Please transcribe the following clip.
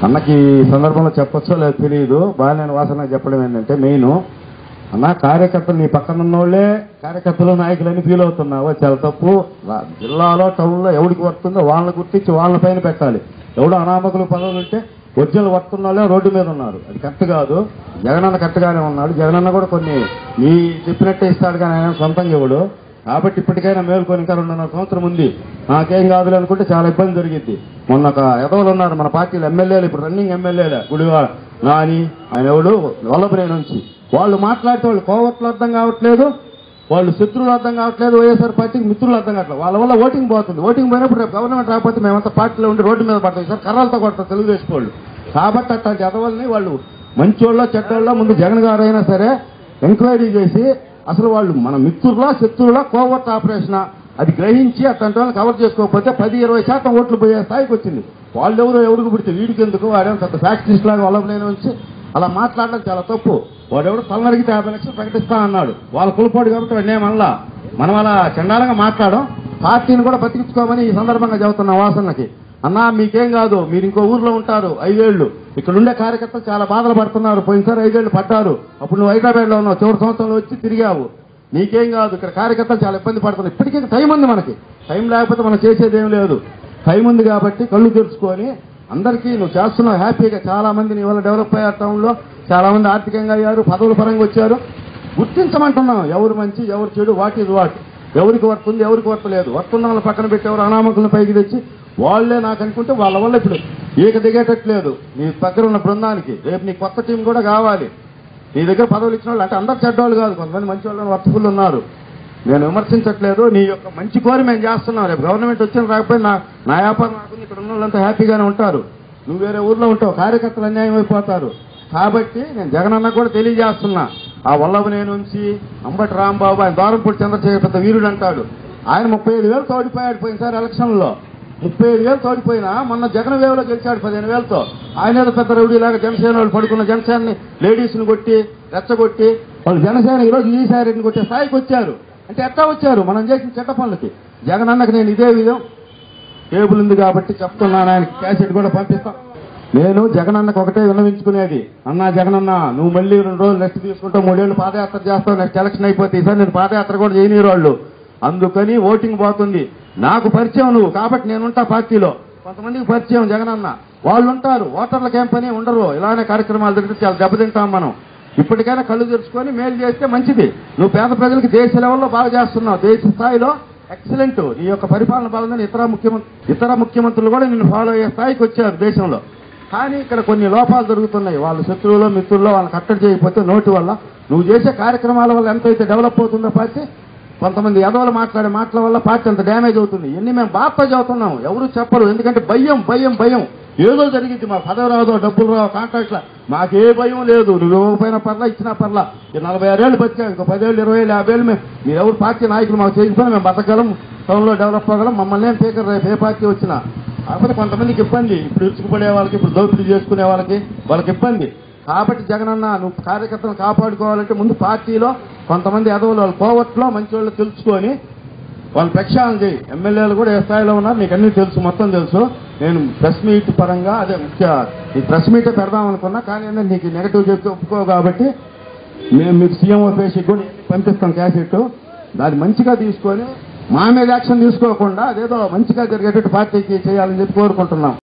అన్నకి ఈ సందర్భంలో చెప్పొచ్చో లేదో తెలియదు బాలినేని వాసన చెప్పడం ఏంటంటే మెయిన్ అన్న కార్యకర్తలు నీ పక్కన ఉన్నోళ్ళే కార్యకర్తలు నాయకులని ఫీల్ అవుతున్నావు అది చాలా తప్పు రా- జిల్లాలో టౌన్లో ఎవరికి వస్తుందో వాళ్ళని గుర్తించి వాళ్ళ పైన పెట్టాలి ఎవడో అనామకులు పదవులు ఉంటే ఒరిజినల్ వస్తున్న వాళ్ళే రోడ్డు మీద ఉన్నారు అది కరెక్ట్ కాదు జగనన్న కరెక్ట్గానే ఉన్నాడు జగనన్న కూడా కొన్ని నీ చెప్పినట్టే ఇస్తాడు కానీ ఆయన సొంతంగా ఇవ్వడు కాబట్టి ఇప్పటికైనా మేల్కొని ఇంకా రెండున్నర సంవత్సరం ఉంది నాకేం కాదులే అనుకుంటే చాలా ఇబ్బంది జరిగింది మొన్న ఒక ఎదవలు ఉన్నారు మన పార్టీలు ఎమ్మెల్యేలు ఇప్పుడు రన్నింగ్ ఎమ్మెల్యేలే గుడివాడ నాని ఆయన ఎవడు వల్లభనే నుంచి వాళ్ళు మాట్లాడితే వాళ్ళు కోవట్లు అర్థం కావట్లేదు వాళ్ళు శత్రువులు అర్థం కావట్లేదు వైఎస్ఆర్ పార్టీకి మిత్రులు అర్థం కావట్లేదు వాళ్ళ వల్ల ఓటింగ్ పోతుంది ఓటింగ్ పోయినప్పుడు రేపు గవర్నమెంట్ రాకపోతే మేమంతా పార్టీలో ఉండి రోడ్డు మీద పడతాం సార్ కర్రలతో కొడతాం తెలుగుదేశం వాళ్ళు కాబట్టి అట్లాంటి ఎదవల్ని వాళ్ళు మంచోళ్ళో చెడ్డోళ్ళో ముందు జగన్ గారు అయినా సరే ఎంక్వైరీ చేసి అసలు వాళ్ళు మన మిత్రులా శత్రువులా కోవర్ట్ ఆపరేషన్ అది గ్రహించి అట్లాంటి వాళ్ళని కవర్ చేసుకోకపోతే పది ఇరవై శాతం ఓట్లు పోయే స్థాయికి వచ్చింది వాళ్ళు ఎవరు ఎవరికి పుడితే వీడికి ఎందుకు వాడేమో పెద్ద ఫ్యాక్టరీస్ లాగా వాళ్ళని వచ్చి అలా మాట్లాడడం చాలా తప్పు వాడెవడు తలనరిగితే యాభై లక్షలు ప్రకటిస్తా అన్నాడు వాళ్ళ కులపోడు కాబట్టి వాడిని ఏమనలా మనం అలా చండాలంగా మాట్లాడడం పార్టీని కూడా బతికించుకోమని ఈ సందర్భంగా చెబుతున్నా వాసనకి అన్నా మీకేం కాదు మీరు ఇంకో ఊర్లో ఉంటారు ఐదేళ్లు ఇక్కడ ఉండే కార్యకర్తలు చాలా బాధలు పడుతున్నారు పోయినసారి ఐదేళ్లు పడ్డారు అప్పుడు నువ్వు హైదరాబాద్ లో ఉన్నావు చివరి సంవత్సరంలో వచ్చి తిరిగావు నీకేం కాదు ఇక్కడ కార్యకర్తలు చాలా ఇబ్బంది పడుతున్నారు ఇప్పటికీ టైం ఉంది మనకి టైం లేకపోతే మనం చేసేది ఏం లేదు టైం ఉంది కాబట్టి కళ్ళు తెరుచుకొని అందరికీ నువ్వు చేస్తున్నావు హ్యాపీగా చాలా మంది నీ వల్ల డెవలప్ అయ్యారు టౌన్లో చాలా మంది ఆర్థికంగా అయ్యారు పదవుల పరంగా వచ్చారు గుర్తించమంటున్నాం ఎవరు మంచి ఎవరు చెడు వాట్ ఈజ్ వాట్ ఎవరికి వర్తుంది ఎవరికి వర్తలేదు వర్తున్న వాళ్ళ పక్కన పెట్టి ఎవరు అనామకులను పైకి తెచ్చి వాళ్ళే నాకు అనుకుంటే వాళ్ళ వల్ల ఇప్పుడు ఈక దిగేటట్లేదు నీ దగ్గర ఉన్న బృందానికి రేపు నీ కొత్త టీం కూడా కావాలి నీ దగ్గర పదవులు ఇచ్చిన వాళ్ళు అంటే అందరు చెడ్డవాళ్ళు కాదు కొంతమంది మంచి వాళ్ళు వర్తకులు ఉన్నారు నేను విమర్శించట్లేదు నీ యొక్క మంచి కోరి మేము చేస్తున్నాం రేపు గవర్నమెంట్ వచ్చిన రాకపోయినా నా నా వ్యాపారం నాకుంది ఇక్కడ ఉన్న వాళ్ళంతా హ్యాపీగానే ఉంటారు నువ్వు వేరే ఊర్లో ఉంటావు కార్యకర్తలు అన్యాయం అయిపోతారు కాబట్టి నేను జగనన్న కూడా తెలియజేస్తున్నా ఆ వల్లభనే నుంచి అంబటి రాంబాబు ఆయన దారంపూడి చంద్రశేఖర్ పెద్ద వీరుడు అంటాడు ఆయన ముప్పై ఐదు వేలు తోడిపోయాడు పోయినసారి ఎలక్షన్లో ముప్పై ఐదు వేలు తోడిపోయినా మొన్న జగన్ వేవ్లో గెలిచాడు పదిహేను వేలతో ఆయన ఏదో పెద్ద రౌడీలాగా జనసేన వాళ్ళు పడుకున్న జనసేనని లేడీస్ని కొట్టి రెచ్చగొట్టి వాళ్ళు జనసేన ఈరోజు ఈసారిని కొట్టే స్థాయికి వచ్చారు అంటే ఎట్లా వచ్చారు మనం చేసిన చెడ్డ పనులకి జగన్ అన్నకి నేను ఇదే విధం టేబుల్ ఉంది కాబట్టి చెప్తున్నాను ఆయనకి క్యాసెట్ కూడా పంపిస్తాం నేను జగన్ అన్నకు ఒకటే విన్నవించుకునేది అన్నా జగన్ అన్న నువ్వు మళ్ళీ రెండు రోజులు నెక్స్ట్ తీసుకుంటావు మూడేళ్ళు పాదయాత్ర చేస్తావు నెక్స్ట్ ఎలక్షన్ అయిపోతే ఈసారి నేను పాదయాత్ర కూడా చేయని వాళ్ళు అందుకని ఓటింగ్ పోతుంది నాకు పరిచయం నువ్వు కాబట్టి నేనుంటా పార్టీలో కొంతమందికి పరిచయం జగన్ అన్న వాళ్ళు ఉంటారు ఓటర్లకు ఏం పని ఉండరు ఇలానే కార్యక్రమాలు జరిగితే చాలా దెబ్బతింటాం మనం ఇప్పటికైనా కళ్ళు తెరుచుకొని మేలు చేస్తే మంచిది నువ్వు పేద ప్రజలకు దేశ లెవెల్లో బాగా చేస్తున్నావు దేశ స్థాయిలో ఎక్సలెంట్ నీ యొక్క పరిపాలన బాగుందని ఇతర ముఖ్యమంత్రి ఇతర ముఖ్యమంత్రులు కూడా నిన్ను ఫాలో అయ్యే స్థాయికి వచ్చారు దేశంలో కానీ ఇక్కడ కొన్ని లోపాలు జరుగుతున్నాయి వాళ్ళ శత్రువులో మిత్రుల్లో వాళ్ళని కట్టడి చేయకపోతే నోటి వల్ల నువ్వు చేసే కార్యక్రమాల వల్ల ఎంతైతే డెవలప్ అవుతుందో పార్టీ కొంతమంది ఎదవలు మాట్లాడే మాటల వల్ల పార్టీ అంత డ్యామేజ్ అవుతుంది ఇన్ని మేము బాగా చదువుతున్నాం ఎవరు చెప్పరు ఎందుకంటే భయం భయం భయం ఏదో జరిగింది మా పదవి రాదో డబ్బులు రావు కాంట్రాక్ట్ల మాకే భయం లేదు నువ్వు ఇవ్వకపోయినా పర్లా ఇచ్చినా పర్లా ఈ నలభై ఆరేళ్ళు బతికాం ఇంకో పదేళ్ళు ఇరవై ఏళ్ళు యాభై ఏళ్ళు మేము మీరు ఎవరు పార్టీ నాయకులు మాకు చేయకపోయినా మేము బతకగలం టౌన్లో డెవలప్ అవ్వగలం మమ్మల్ని ఏం పీకర్ రేపు ఏ పార్టీ వచ్చినా కాకపోతే కొంతమందికి ఇబ్బంది ఇప్పుడు ఇరుచుకుపడే వాళ్ళకి ఇప్పుడు దోపిడీ చేసుకునే వాళ్ళకి వాళ్ళకి ఇబ్బంది కాబట్టి జగనన్న నువ్వు కార్యకర్తలను కాపాడుకోవాలంటే ముందు పార్టీలో కొంతమంది ఎదవలు వాళ్ళు కోవట్లో మంచి వాళ్ళు తెలుసుకొని వాళ్ళు ప్రక్షాళన చేయి ఎమ్మెల్యేలు కూడా ఏ స్థాయిలో ఉన్నారు నీకు అన్ని తెలుసు మొత్తం తెలుసు నేను ప్రెస్ మీట్ పరంగా అదే ముఖ్య ఈ ప్రెస్ మీటే పెడదాం అనుకున్నా కానీ ఏంటంటే నీకు నెగటివ్ చెప్తే ఒప్పుకో కాబట్టి మేము మీకు సీఎం పేషికి కూడా పంపిస్తాం క్యాసెట్ దాన్ని మంచిగా తీసుకొని మా మీద యాక్షన్ తీసుకోకుండా అదేదో మంచిగా జరిగేటట్టు పార్టీకి చేయాలని చెప్పి కోరుకుంటున్నాం